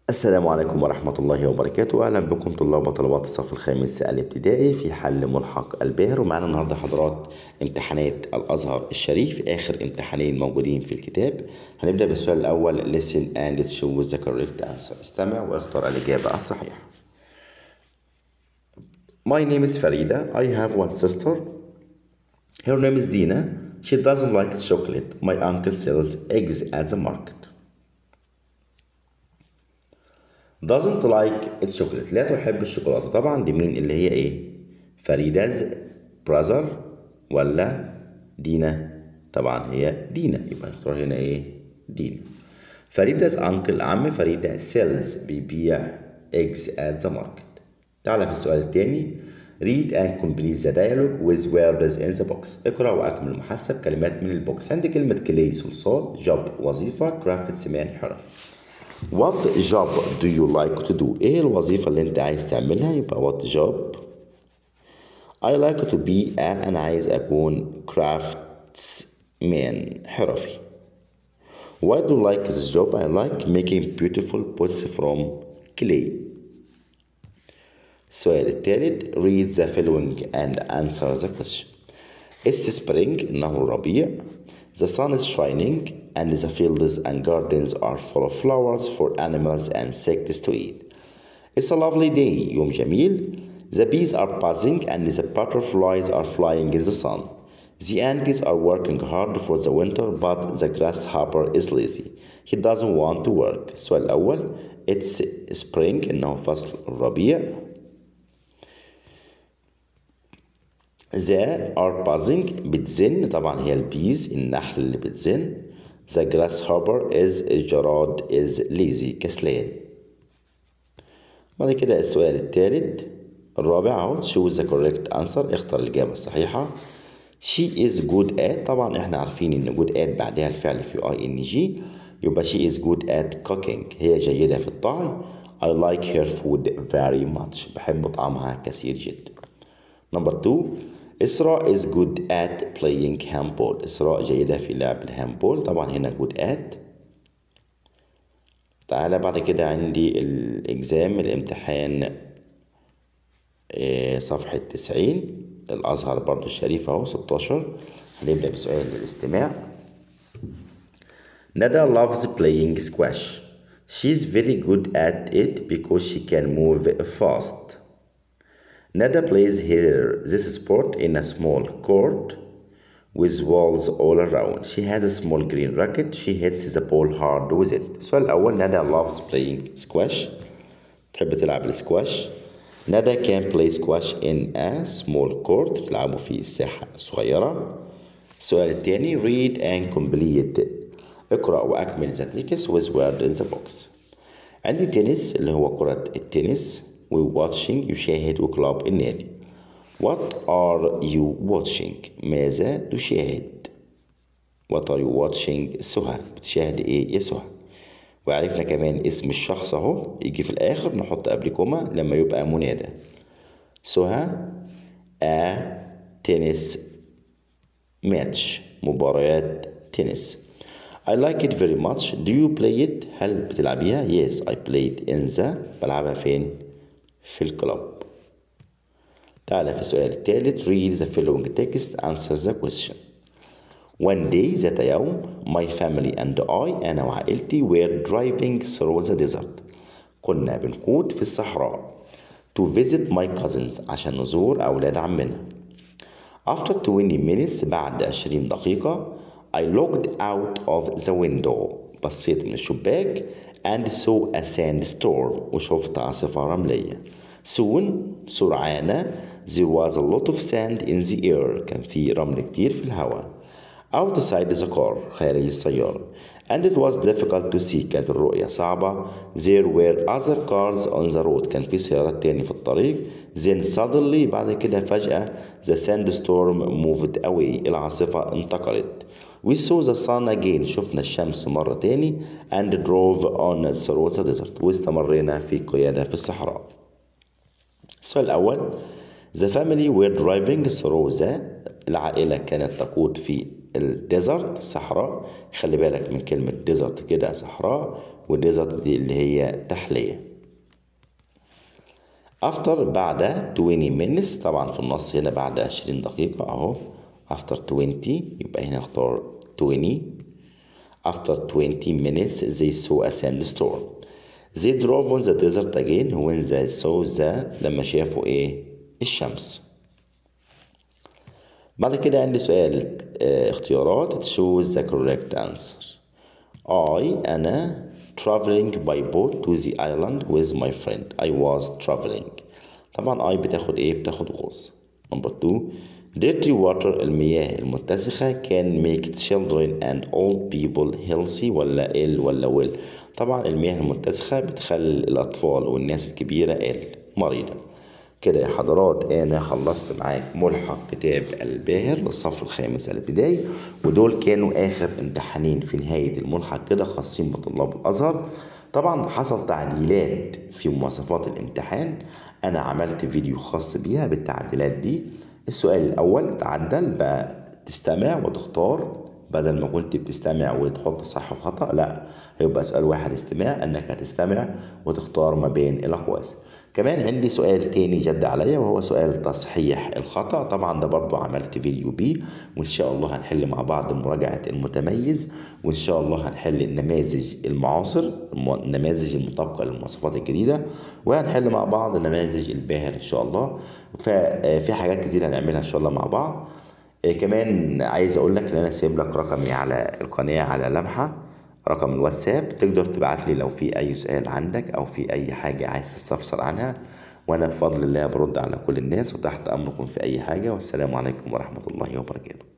السلام عليكم ورحمة الله وبركاته أهلا بكم طلاب وطلبات الصف الخامس الابتدائي في حل ملحق الباهر ومعنا النهاردة حضرات امتحانات الأزهر الشريف آخر امتحانين موجودين في الكتاب هنبدأ بالسؤال الأول listen and choose the correct answer استمع واختر الإجابة الصحيحة My name is Farida I have one sister Her name is Dina She doesn't like chocolate My uncle sells eggs at the market doesn't like الشوكولات لا تحب الشوكولاتة طبعا دي مين اللي هي ايه فريداز براذر ولا دينا طبعا هي دينا يبقى نختار هنا ايه دينا فريداز انكل عم فريدة سيلز بيبيع eggs at the market تعالى في السؤال الثاني read and complete the dialogue with words in the box اقرأ وأكمل محسب كلمات من البوكس عندي كلمة كلي صلصال job وظيفة كرافت سمان حرف What job do you like to do؟ ايه الوظيفة اللي انت عايز تعملها؟ يبقى what job I like to be a انا عايز اكون craftsman حرفي Why do you like this job? I like making beautiful pots from clay السؤال الثالث read the following and answer the question It's spring إنه الربيع The sun is shining and the fields and gardens are full of flowers for animals and insects to eat. It's a lovely day, يوم جميل. The bees are buzzing and the butterflies are flying in the sun. The ants are working hard for the winter but the grasshopper is lazy. He doesn't want to work. السؤال الأول It's spring إنه فصل الربيع. The are buzzing بتزن طبعا هي البيز النحل اللي بتزن The grasshopper is الجراد is lazy كسلان بعد كده السؤال الثالث الرابع اهو choose the correct answer اختر الإجابة الصحيحة She is good at طبعا احنا عارفين ان good at بعدها الفعل في اي ان جي يبقى she is good at cooking هي جيدة في الطعم I like her food very much بحب طعمها كثير جدا Number two إسراء is good at playing handball إسراء جيدة في لعب الهاندبول طبعا هنا good at تعالى بعد كده عندي الإجزام الامتحان صفحة تسعين الأزهر برضو الشريف أهو ستاشر هنبدأ بسؤال الاستماع ندى loves playing squash She's very good at it because she can move fast Nada plays here this sport in a small court with walls all around. She has a small green racket. She hits the ball hard with it. السؤال الأول ندى loves playing squash. تحب تلعب السكواش. ندى can play squash in a small court. بتلعبوا في الساحة الصغيرة. السؤال الثاني read and complete. اقرأ وأكمل the text with word in the box. عندي تنس اللي هو كرة التنس. وواتشنج يشاهد وكلاب النادي What are you watching؟ ماذا تشاهد؟ What are you watching؟ سهى بتشاهد ايه يا سهى؟ وعرفنا كمان اسم الشخص اهو يجي في الاخر نحط قبل كوما لما يبقى منادى سهى a tennis match مباريات تنس I like it very much Do you play it؟ هل بتلعبيها؟ Yes I played in the بلعبها فين؟ في الكلاب تعالى في السؤال الثالث read the following text answer the question One day ذات يوم my family and I أنا وعائلتي were driving through the desert كنا بنقود في الصحراء to visit my cousins عشان نزور أولاد عمنا After 20 minutes بعد 20 دقيقة I looked out of the window بصيت من الشباك and saw a sandstorm وشفت عاصفة رملية. Soon سرعان there was a lot of sand in the air كان في رمل كتير في الهواء. Outside the car خارج السيارة. And it was difficult to see كانت الرؤية صعبة. There were other cars on the road كان في سيارات تاني في الطريق. Then suddenly بعد كده فجأة the sandstorm moved away العاصفة انتقلت. We saw the sun again شفنا الشمس مرة تاني and drove on through the desert واستمرينا في قيادة في الصحراء. السؤال الأول The family were driving through the العائلة كانت تقود في الديزرت صحراء خلي بالك من كلمة ديزرت كده صحراء وديزرت دي اللي هي تحلية after بعد 20 minutes طبعا في النص هنا بعد 20 دقيقة اهو after 20 يبقى هنا اختار 20 after 20 minutes they saw a sandstorm they drove on the desert again when they saw the لما شافوا ايه الشمس بعد كده عندي سؤال اه اختيارات choose the correct answer I أنا traveling by boat to the island with my friend I was traveling طبعا I بتاخد ايه بتاخد غوص number two dirty water المياه المتسخة can make children and old people healthy ولا ill ولا well طبعا المياه المتسخة بتخلي الأطفال والناس الكبيرة ill مريضة كده يا حضرات انا خلصت معاك ملحق كتاب الباهر للصف الخامس الابتدائي ودول كانوا اخر امتحانين في نهايه الملحق كده خاصين بطلاب الازهر طبعا حصل تعديلات في مواصفات الامتحان انا عملت فيديو خاص بيها بالتعديلات دي السؤال الاول اتعدل بقى تستمع وتختار بدل ما كنت بتستمع وتحط صح وخطأ لا هيبقى سؤال واحد استماع انك هتستمع وتختار ما بين الاقواس كمان عندي سؤال تاني جد عليا وهو سؤال تصحيح الخطأ طبعا ده برضو عملت فيديو بيه وإن شاء الله هنحل مع بعض مراجعة المتميز وإن شاء الله هنحل النماذج المعاصر النماذج المطابقة للمواصفات الجديدة وهنحل مع بعض نماذج الباهر إن شاء الله ففي حاجات كتير هنعملها إن شاء الله مع بعض كمان عايز أقول لك إن أنا سايب لك رقمي على القناة على لمحة رقم الواتساب تقدر تبعت لي لو في أي سؤال عندك أو في أي حاجة عايز تستفسر عنها وأنا بفضل الله برد على كل الناس وتحت أمركم في أي حاجة والسلام عليكم ورحمة الله وبركاته